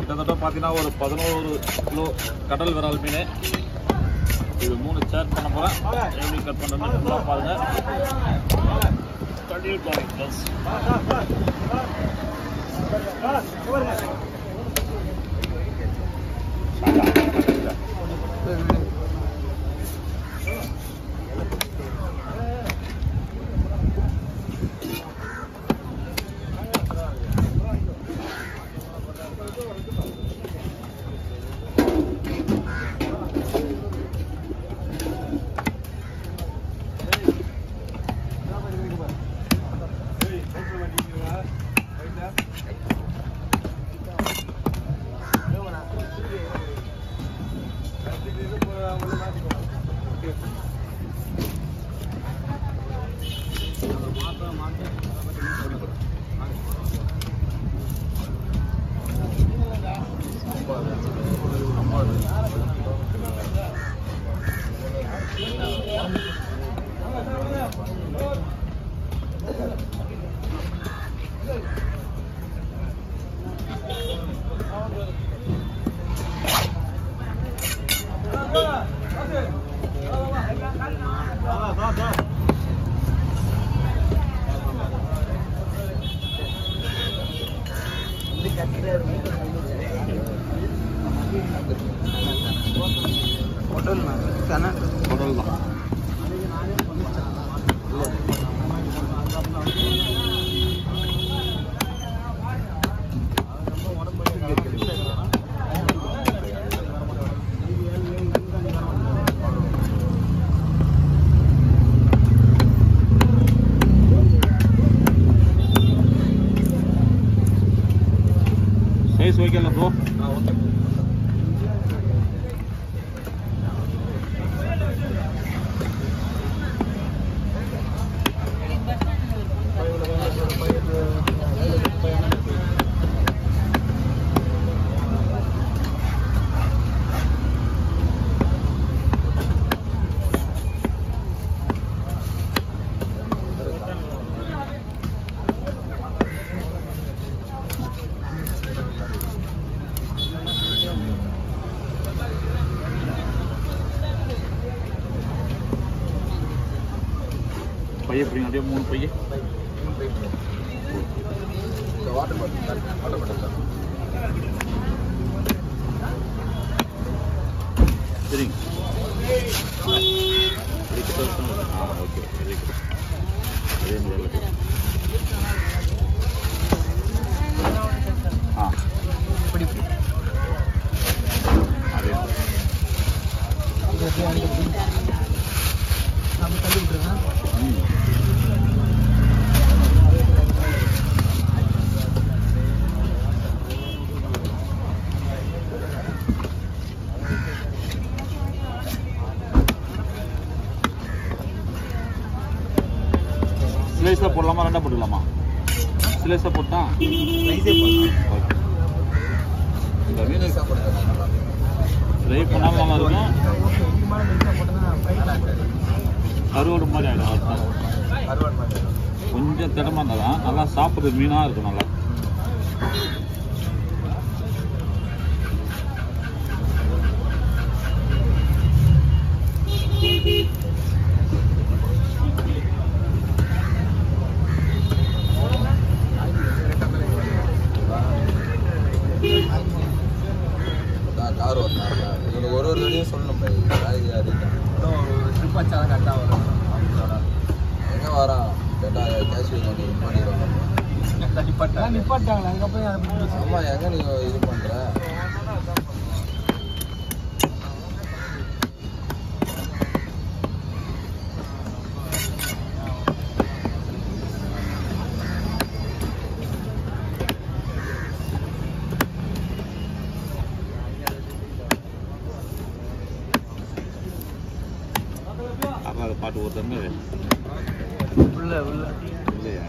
கிட்டத்தட்ட பார்த்தீங்கன்னா ஒரு பதினோரு கிலோ கடல் விரால் மீன் இது மூணு சேர் பண்ண போகிறேன் எப்படி கட் பண்ணுறதுன்னு பாருங்க கண்டிப்பாக பாருங்க ப்ளஸ் குடல் தான் சைஸ் ஓகேல ப்ரோ பைய பிடிங்க அப்படியே மூணு பைய சரிங்க வெரி குட் ஆ ஓகே வெரி குட் அதே மாதிரி ஆ அதே மாதிரி. ம் ஸ்லைஸாக போடலாமா ரெண்டா போட்டுக்கலாமா ஸ்லைஸாக போட்டா ஓகே இந்த மீன் ஃப்ரை பண்ணாமல் நல்லா இருக்கும் கருவாடு மாதிரி ஆகிடும் அதுதான் கொஞ்சம் திடமா இருந்தால் தான் நல்லா சாப்பிட்றது மீனாக இருக்கும் நல்லா கார் ஓட்டினாங்க இவனுக்கு ஒரு ஒரு வழியும் சொல்லணும் வேலைக்கு அதிகம் ட்ரிப் வச்சா தான் கரெக்டாக வரும் எங்கே வரான் கேட்டால் கேஷ் பண்ணி பண்ணிடுவாங்க நிப்பாட்டாங்க நிப்பாட்டாங்களா அங்கே போய் அதை பற்றி ஆமாம் எங்கே நீ இது பண்ணுற அப்போ அதை பாட்டு ஒருத்தங்க உள்ள உள்ள இல்லையா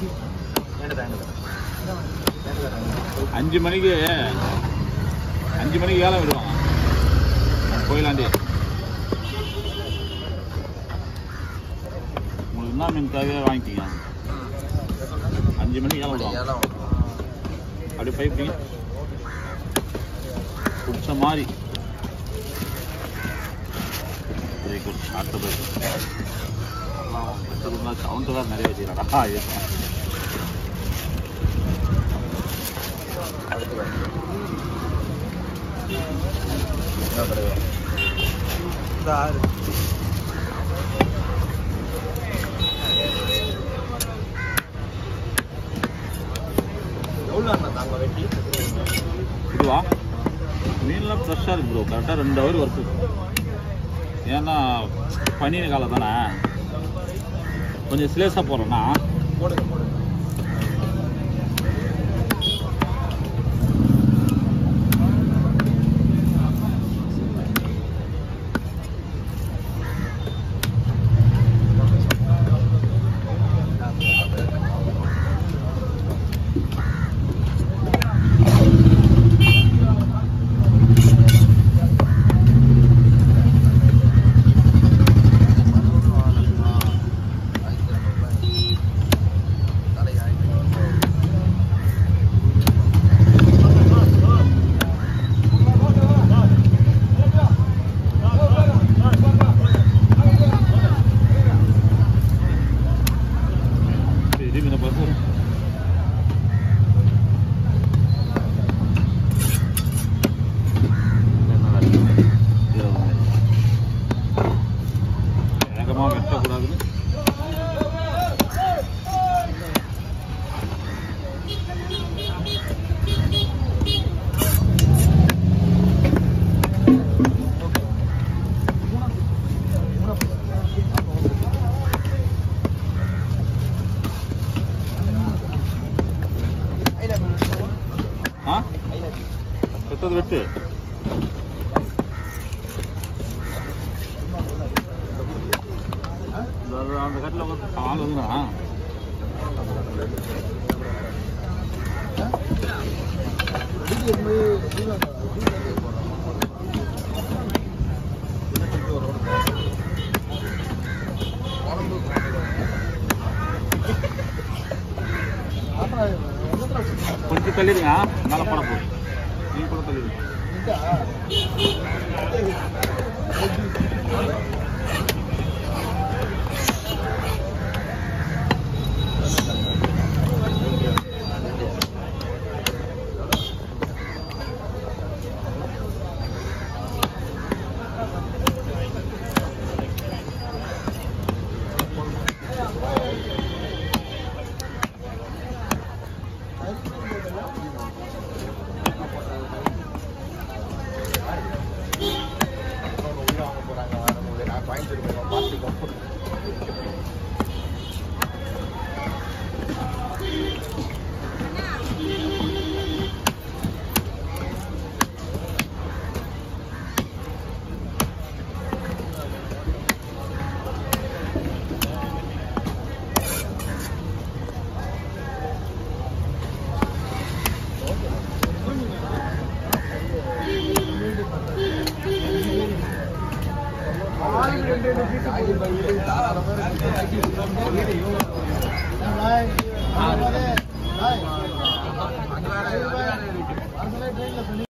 அஞ்சு மணிக்கு அஞ்சு மணிக்கு வேலை விடுவாங்க கோயிலாண்டி உங்களுக்கு என்ன மீன் தேவையோ வாங்கிக்கிங்க அஞ்சு மணிக்கு வேலை விடுவாங்க ஏலம் அப்படியே பைப்பிங்க பிடிச்ச மாதிரி வெரி குட் அடுத்த பைப் கவுண்ட் தான் நிறைய வச்சுக்கிறாடா அடுத்து வாங்க. என்ன கிடையாது இந்த ஆறு எவ்வளோ அண்ணா தாங்க வெட்டி இதுவா மீன்லாம் ஃப்ரெஷ்ஷாக இருக்கு ப்ரோ கரெக்டாக ரெண்டு ஹவர் ஒர்க்கு ஏன்னா பனி காலம் தானே கொஞ்சம் சிலேஸாக போடுறோன்னா போடுங்க போடுங்க ஆயிரத்தி இரநூறுபாய் தலைக்கு ஆயிரத்தி இரநூறுபா பெரிய மீனை பார்த்து வேகமாக வெட்டக்கூடாதுன்னு ஆ வெட்டது வெட்டு இந்த- அந்த கட்டில் ஆள் வந்துண்ணா கொஞ்சம் தள்ளிடுங்க மேலே போட போகுது நீ கூட தள்ளிடுங்க அங்கே வேற